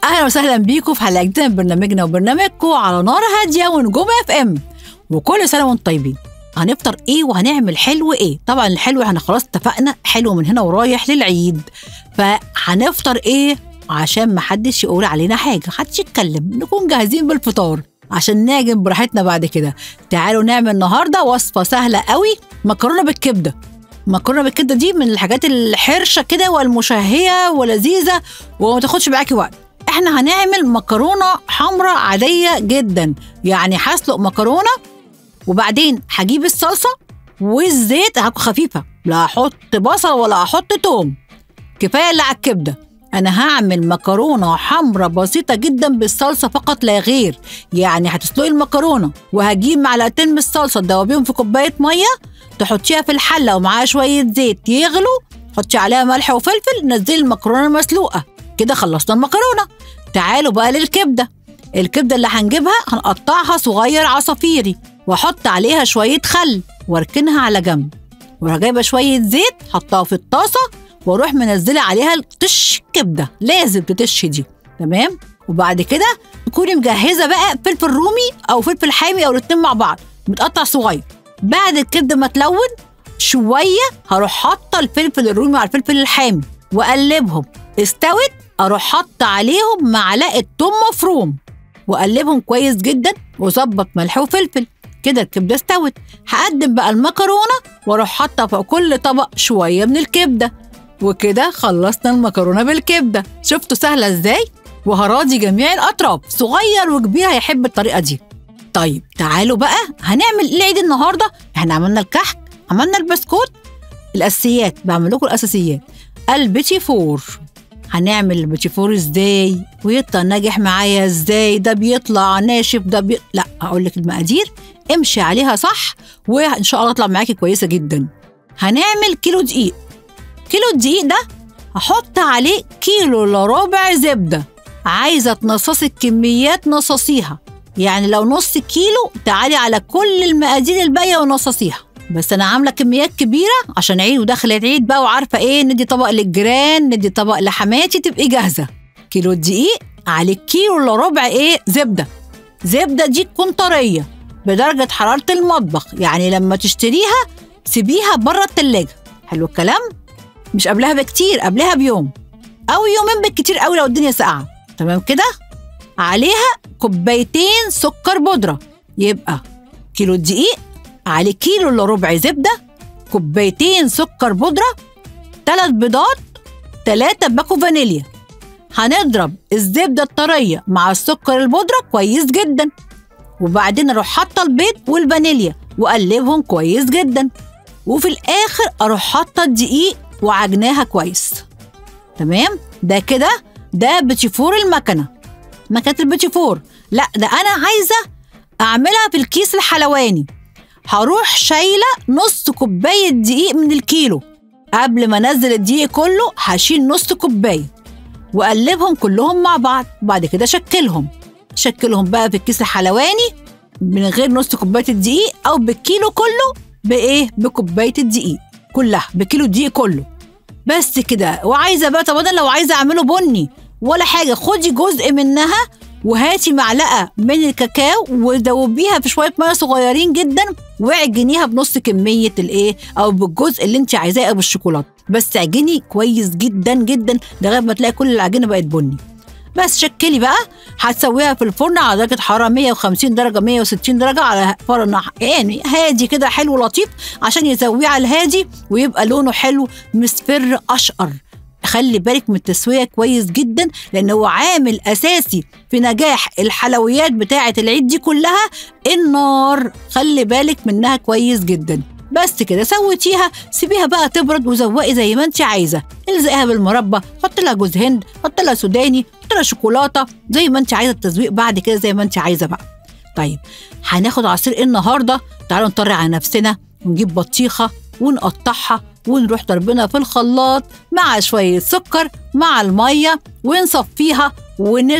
اهلا وسهلا بيكم في حلقه جديده من برنامجنا وبرنامجكم على نار هاديه ونجوم اف ام وكل سنه وانتم طيبين هنفطر ايه وهنعمل حلو ايه طبعا الحلو احنا خلاص اتفقنا حلو من هنا ورايح للعيد فهنفطر ايه عشان محدش يقول علينا حاجه محدش يتكلم نكون جاهزين بالفطار عشان نعجن براحتنا بعد كده تعالوا نعمل النهارده وصفه سهله قوي مكرونه بالكبده مكرونه بالكبده دي من الحاجات الحرشه كده والمشهيه ولذيذه وما تاخدش معاكي وقت احنا هنعمل مكرونه حمراء عاديه جدا يعني هسلق مكرونه وبعدين هجيب الصلصه والزيت هكون خفيفه لا هحط بصل ولا هحط توم كفايه اللي على الكبده انا هعمل مكرونه حمراء بسيطه جدا بالصلصه فقط لا غير يعني هتسلقي المكرونه وهجيب معلقتين من الصلصه تدوبيهم في كوبايه ميه تحطيها في الحله ومعاها شويه زيت يغلوا حطي عليها ملح وفلفل نزلي المكرونه المسلوقه كده خلصنا المكرونه تعالوا بقى للكبده الكبده اللي هنجيبها هنقطعها صغير عصافيري واحط عليها شويه خل واركنها على جنب واروح جايبه شويه زيت حطها في الطاسه واروح منزله عليها القش كبده لازم تتش دي تمام وبعد كده تكوني مجهزه بقى فلفل رومي او فلفل حامي او الاتنين مع بعض متقطع صغير بعد الكبده ما تلون شويه هروح حاطه الفلفل الرومي على الفلفل الحامي واقلبهم استوت اروح حاطه عليهم معلقه توم مفروم واقلبهم كويس جدا واظبط ملح وفلفل كده الكبده استوت هقدم بقى المكرونه واروح حاطه فوق كل طبق شويه من الكبده وكده خلصنا المكرونه بالكبده شفتوا سهله ازاي وهراضي جميع الاطراف صغير وكبير هيحب الطريقه دي طيب تعالوا بقى هنعمل ايه العيد النهارده احنا عملنا الكحك عملنا البسكوت الاساسيات بعمل لكم الاساسيات البيتي فور هنعمل البيتي فور ازاي ويطلع ناجح معايا ازاي ده بيطلع ناشف ده بي... لا اقول لك المقادير امشي عليها صح وان شاء الله تطلع معاكي كويسه جدا هنعمل كيلو دقيق كيلو الدقيق ده هحط عليه كيلو الا ربع زبده عايزه تنصصي الكميات نصصيها يعني لو نص كيلو تعالي على كل المقادير الباقيه ونصصيها بس انا عامله كميات كبيره عشان عيد ودخلت عيد بقى وعارفه ايه ندي طبق للجيران ندي طبق لحماتي تبقي جاهزه كيلو الدقيق على كيلو الا ربع ايه زبده زبده دي تكون طريه بدرجه حراره المطبخ يعني لما تشتريها سيبيها بره التلاجة حلو الكلام مش قبلها بكتير قبلها بيوم او يومين بالكتير قوي لو الدنيا ساقعه تمام كده عليها كوبايتين سكر بودره يبقى كيلو الدقيق عليه كيلو الا ربع زبده كوبايتين سكر بودره ثلاث بيضات ثلاثة باكو فانيليا هنضرب الزبدة الطرية مع السكر البودرة كويس جدا وبعدين اروح حاطة البيض والفانيليا واقلبهم كويس جدا وفي الاخر اروح حاطة الدقيق وعجناها كويس تمام ده كده ده بتيفور المكنة مكنة البتيفور لا ده انا عايزة اعملها في الكيس الحلواني هروح شايلة نص كوباية دقيق من الكيلو قبل ما انزل الدقيق كله هشيل نص كوباية واقلبهم كلهم مع بعض وبعد كده شكلهم شكلهم بقى في الكيس الحلواني من غير نص كوباية الدقيق او بالكيلو كله بايه بكوباية الدقيق كلها بكيلو الدقيق كله بس كده وعايزه بقى طب انا لو عايزه اعمله بني ولا حاجه خدي جزء منها وهاتي معلقه من الكاكاو ودوبيها في شويه ميه صغيرين جدا واعجنيها بنص كميه الايه او بالجزء اللي انت عايزاه بالشوكولاته بس اعجني كويس جدا جدا لغايه ما تلاقي كل العجينه بقت بني بس شكلي بقى هتسويها في الفرن على درجه حراره 150 درجه 160 درجه على فرن يعني هادي كده حلو لطيف عشان يسويه على الهادي ويبقى لونه حلو مصفر اشقر خلي بالك من التسويه كويس جدا لان هو عامل اساسي في نجاح الحلويات بتاعه العيد دي كلها النار خلي بالك منها كويس جدا بس كده سويتيها سيبيها بقى تبرد وزوقي زي ما انت عايزه الزقيها بالمربى حط لها جوز هند حط لها سوداني حط لها شوكولاته زي ما انت عايزه التزويق بعد كده زي ما انت عايزه بقى طيب هناخد عصير ايه النهارده تعالوا نطري على نفسنا ونجيب بطيخه ونقطعها ونروح ضربنا في الخلاط مع شويه سكر مع الميه ونصفيها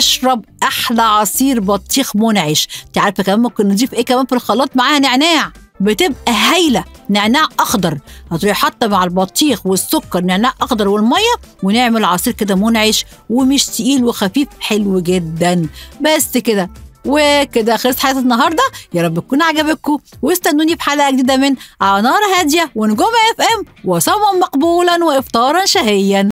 ونشرب احلى عصير بطيخ منعش انت عارفه كمان ممكن نضيف ايه كمان في الخلاط معاها نعناع بتبقى هايله نعناع اخضر هتروحي حاطه مع البطيخ والسكر نعناع اخضر والميه ونعمل عصير كده منعش ومش تقيل وخفيف حلو جدا بس كده وكده خلصت حلقه النهارده يا رب تكون عجبتكم واستنوني بحلقه جديده من عنار هاديه ونجوم اف ام وصوما مقبولا وافطارا شهيا